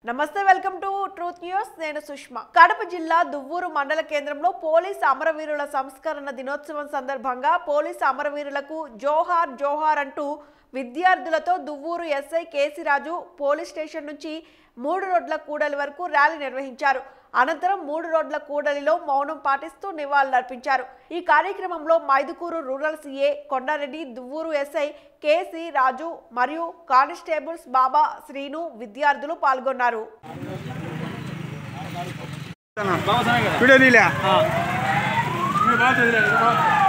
నమస్తే welcome to truth news నేను సుష్మా కడప జిల్లా దువ్వూరు మండల కేంద్రంలో పోలీస్ అమరవీరుల సంస్కరణ దినోత్సవం సందర్భంగా పోలీస్ అమరవీరులకు జోహార్ జోహార్ అంటూ విద్యార్థులతో Duvvuru SI Kesiraju police station నుంచి మూడు రోడ్ల కూడలి వరకు ర్యాలీ నిర్వహించారు అనంతరం మూడు రోడ్ల కూడలిలో మౌనం పాటిస్తూ నివాళులర్పించారు ఈ కార్యక్రమంలో Mydukur rural CA Kondareddy Duvvuru SI Kesiraju మరియు కానిస్టేబుల్స్ బాబా శ్రీను విద్యార్థులు పాల్గొన్నారు వీడియో తీలే మీరు బాగా చదివారు